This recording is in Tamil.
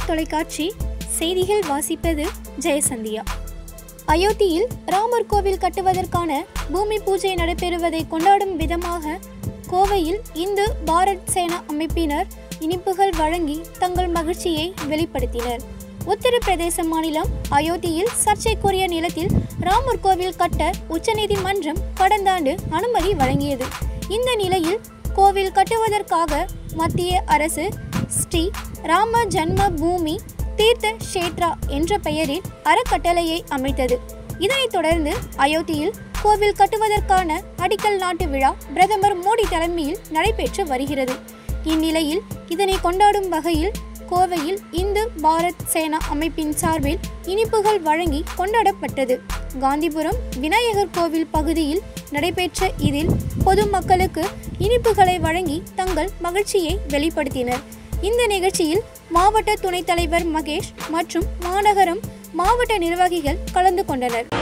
தொலைக்காட்சி செய்திகள் வாசிப்பது ஜெயசந்தியா அயோத்தியில் ராமர் கோவில் கட்டுவதற்கான பூமி பூஜை நடைபெறுவதை கொண்டாடும் விதமாக கோவையில் இந்து பாரத் சேனா அமைப்பினர் இனிப்புகள் வழங்கி தங்கள் மகிழ்ச்சியை வெளிப்படுத்தினர் உத்தரப்பிரதேச மாநிலம் அயோத்தியில் சர்ச்சைக்குரிய நிலத்தில் ராமர் கோவில் கட்ட உச்சநீதிமன்றம் கடந்த ஆண்டு அனுமதி வழங்கியது இந்த நிலையில் கோவில் கட்டுவதற்காக மத்திய அரசு ஸ்ரீ ராம ஜன்ம பூமி தீர்த்த ஷேத்ரா என்ற பெயரில் அறக்கட்டளையை அமைத்தது இதனைத் தொடர்ந்து அயோத்தியில் கோவில் கட்டுவதற்கான அடிக்கல் நாட்டு விழா பிரதமர் மோடி தலைமையில் நடைபெற்று வருகிறது இந்நிலையில் இதனை கொண்டாடும் வகையில் கோவையில் இந்து பாரத் சேனா அமைப்பின் சார்பில் இனிப்புகள் வழங்கி கொண்டாடப்பட்டது காந்திபுரம் விநாயகர் கோவில் பகுதியில் நடைபெற்ற இதில் பொதுமக்களுக்கு இனிப்புகளை வழங்கி தங்கள் மகிழ்ச்சியை வெளிப்படுத்தினர் இந்த நிகழ்ச்சியில் மாவட்ட துணைத் தலைவர் மகேஷ் மற்றும் மாநகரம் மாவட்ட நிர்வாகிகள் கலந்து கொண்டனர்